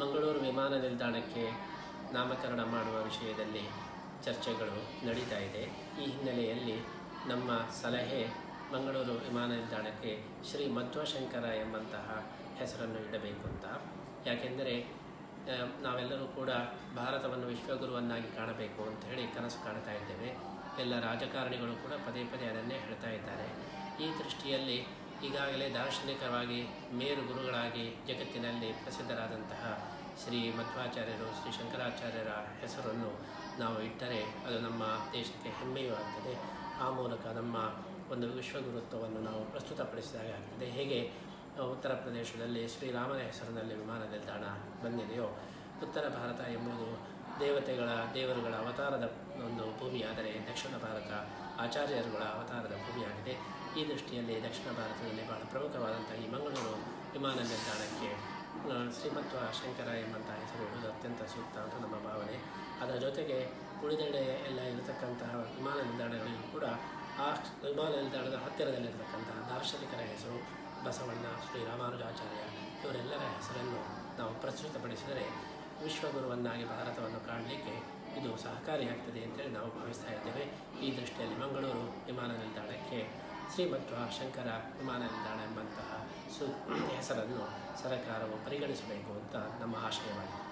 ಮಂಗಳೂರು ವಿಮಾನ ನಿಲ್ದಾಣಕ್ಕೆ ನಾಮಕರಣ ಮಾಡುವ ವಿಷಯದಲ್ಲಿ ಚರ್ಚೆಗಳು ನಡೀತಾ ಇದೆ ಈ ಹಿನ್ನೆಲೆಯಲ್ಲಿ ನಮ್ಮ ಸಲಹೆ ಮಂಗಳೂರು ವಿಮಾನ ನಿಲ್ದಾಣಕ್ಕೆ ಶ್ರೀ ಮಧ್ವಶಂಕರ ಎಂಬಂತಹ ಹೆಸರನ್ನು ಇಡಬೇಕು ಅಂತ ಯಾಕೆಂದರೆ ಆ, ನಾವೆಲ್ಲರೂ ಕೂಡ ಭಾರತವನ್ನು ವಿಶ್ವಗುರುವನ್ನಾಗಿ ಕಾಣಬೇಕು ಅಂತ ಹೇಳಿ ಕನಸು ಕಾಣ್ತಾ ಇದ್ದೇವೆ ಎಲ್ಲ ರಾಜಕಾರಣಿಗಳು ಕೂಡ ಪದೇ ಪದೇ ಅದನ್ನೇ ಹೇಳ್ತಾ ಇದ್ದಾರೆ ಈ ದೃಷ್ಟಿಯಲ್ಲಿ ಈಗಾಗಲೇ ದಾರ್ಶನಿಕವಾಗಿ ಮೇರು ಗುರುಗಳಾಗಿ ಜಗತ್ತಿನಲ್ಲಿ ಪ್ರಸಿದ್ಧರಾದಂತಹ ಶ್ರೀ ಮಧ್ವಾಚಾರ್ಯರು ಶ್ರೀ ಶಂಕರಾಚಾರ್ಯರ ಹೆಸರನ್ನು ನಾವು ಇಟ್ಟರೆ ಅದು ನಮ್ಮ ದೇಶಕ್ಕೆ ಹೆಮ್ಮೆಯೂ ಆಗ್ತದೆ ಆ ಮೂಲಕ ನಮ್ಮ ಒಂದು ವಿಶ್ವಗುರುತ್ವವನ್ನು ನಾವು ಪ್ರಸ್ತುತಪಡಿಸಿದಾಗ ಆಗ್ತದೆ ಹೇಗೆ ಆ, ಉತ್ತರ ಪ್ರದೇಶದಲ್ಲಿ ಶ್ರೀರಾಮನ ಹೆಸರಿನಲ್ಲಿ ವಿಮಾನ ನಿಲ್ದಾಣ ಬಂದಿದೆಯೋ ಉತ್ತರ ಭಾರತ ಎಂಬುದು ದೇವತೆಗಳ ದೇವರುಗಳ ಅವತಾರದ ಒಂದು ಭೂಮಿಯಾದರೆ ದಕ್ಷಿಣ ಭಾರತ ಆಚಾರ್ಯರುಗಳ ಅವತಾರದ ಭೂಮಿಯಾಗಿದೆ ಈ ದೃಷ್ಟಿಯಲ್ಲಿ ದಕ್ಷಿಣ ಭಾರತದಲ್ಲಿ ಬಹಳ ಪ್ರಮುಖವಾದಂಥ ಈ ಮಂಗಳೂರು ವಿಮಾನ ನಿಲ್ದಾಣಕ್ಕೆ ಆ, ಶ್ರೀಮತ್ವ ಶಂಕರ ಎಂಬಂತಹ ಹೆಸರು ಇಡುವುದು ಅತ್ಯಂತ ಸೂಕ್ತ ಅಂತ ನಮ್ಮ ಭಾವನೆ ಅದರ ಜೊತೆಗೆ ಉಳಿದೆಡೆ ಎಲ್ಲ ಇರತಕ್ಕಂತಹ ವಿಮಾನ ನಿಲ್ದಾಣಗಳಿಗೂ ಕೂಡ ಆ ವಿಮಾನ ನಿಲ್ದಾಣದ ಹತ್ತಿರದಲ್ಲಿರತಕ್ಕಂತಹ ದಾರ್ಶನಿಕರ ಹೆಸರು ಬಸವಣ್ಣ ಶ್ರೀ ರಾಮಾನುಜಾಚಾರ್ಯ ಇವರೆಲ್ಲರ ಹೆಸರನ್ನು ನಾವು ಪ್ರಸ್ತುತಪಡಿಸಿದರೆ ವಿಶ್ವಗುರುವನ್ನಾಗಿ ಭಾರತವನ್ನು ಕಾಣಲಿಕ್ಕೆ ಇದು ಸಹಕಾರಿಯಾಗ್ತದೆ ಅಂತೇಳಿ ನಾವು ಭಾವಿಸ್ತಾ ಇದ್ದೇವೆ ಈ ದೃಷ್ಟಿಯಲ್ಲಿ ಮಂಗಳೂರು ವಿಮಾನ ನಿಲ್ದಾಣಕ್ಕೆ ಶ್ರೀಮಧ್ವ ಶಂಕರ ವಿಮಾನ ನಿಲ್ದಾಣ ಎಂಬಂತಹ ಸು ಹೆಸರನ್ನು ಸರಕಾರವು ಪರಿಗಣಿಸಬೇಕು ಅಂತ ನಮ್ಮ ಆಶಯವಾಗಿದೆ